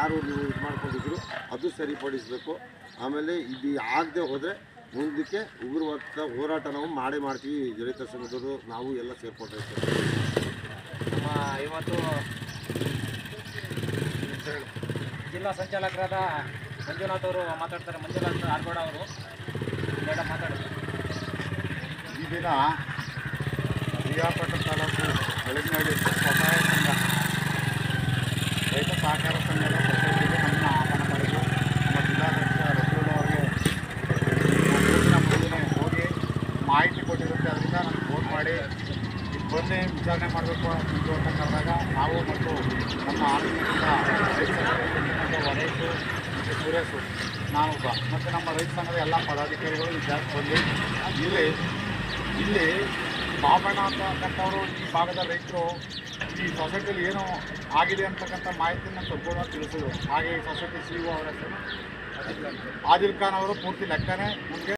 ಯಾರು ನೀವು ಇದು ಮಾಡ್ಕೊಂಡಿದ್ರು ಅದು ಸರಿಪಡಿಸಬೇಕು ಆಮೇಲೆ ಇದು ಆಗದೆ ಹೋದರೆ ಮುಂದಕ್ಕೆ ಉಗ್ರವಾದ ಹೋರಾಟ ನಾವು ಮಾಡೇ ಮಾಡ್ತೀವಿ ರೈತ ಸಂಘದವರು ನಾವು ಎಲ್ಲ ಸೇರ್ಕೊಂಡಿರ್ತೀವಿ ನಮ್ಮ ಇವತ್ತು ಜಿಲ್ಲಾ ಸಂಚಾಲಕರಾದ ಮಂಜುನಾಥ್ ಅವರು ಮಾತಾಡ್ತಾರೆ ಮಂಜುನಾಥ್ ಆರ್ಗೋಡ ಅವರು ಮೇಡಮ್ ಮಾತಾಡ್ತಾರೆ ಈ ದಿನ ಶ್ರೀಯಾಪಟ್ಟಣ ತಾಲೂಕು ಬೆಳಗಿನಹಳ್ಳಿ ಸ್ವಸಹಾಯ ಸಂಘ ರೈತ ಸಹಕಾರ ಸಂಘದ ಸೊಸೈಟಿಗೆ ನಮ್ಮನ್ನು ಆಹ್ವಾನ ಮಾಡಿದ್ರು ನಮ್ಮ ಜಿಲ್ಲಾಧ್ಯಕ್ಷ ರಸೂಲ್ ಅವರಿಗೆ ಒಬ್ಬರಿನ ಮುಂದೆ ಹೋಗಿ ಮಾಹಿತಿ ಕೊಟ್ಟಿರುತ್ತೆ ಅದರಿಂದ ನನಗೆ ಫೋನ್ ಮಾಡಿ ಇಲ್ಲಿ ಬನ್ನಿ ವಿಚಾರಣೆ ಮಾಡಬೇಕು ಇದು ಅಂತ ಕರೆದಾಗ ನಾವು ಮತ್ತು ನಮ್ಮ ಆರ್ಮಿಯಿಂದ ರೈತ ಸಂಘದ ವರೇಶು ಮತ್ತು ಸುರೇಶು ನಾನು ಒಬ್ಬ ಮತ್ತು ನಮ್ಮ ರೈತ ಸಂಘದ ಎಲ್ಲ ಪದಾಧಿಕಾರಿಗಳು ವಿಚಾರ ಬಂದು ಇಲ್ಲಿ ಇಲ್ಲಿ ಬಾಬಣ್ಣ ಅಂತಕ್ಕಂಥವ್ರು ಈ ಭಾಗದ ರೈತರು ಈ ಸೊಸೈಟಿಯಲ್ಲಿ ಏನು ಆಗಿದೆ ಅಂತಕ್ಕಂಥ ಮಾಹಿತಿಯನ್ನು ಸಂಪೂರ್ಣವಾಗಿ ತಿಳಿಸಿದ್ರು ಹಾಗೆ ಈ ಸೊಸೈಟಿ ಸಿ ಇ ಅವರ ಹೆಸರು ಆದಿಲ್ ಖಾನ್ ಅವರು ಪೂರ್ತಿ ಲೆಕ್ಕನೇ ನಮಗೆ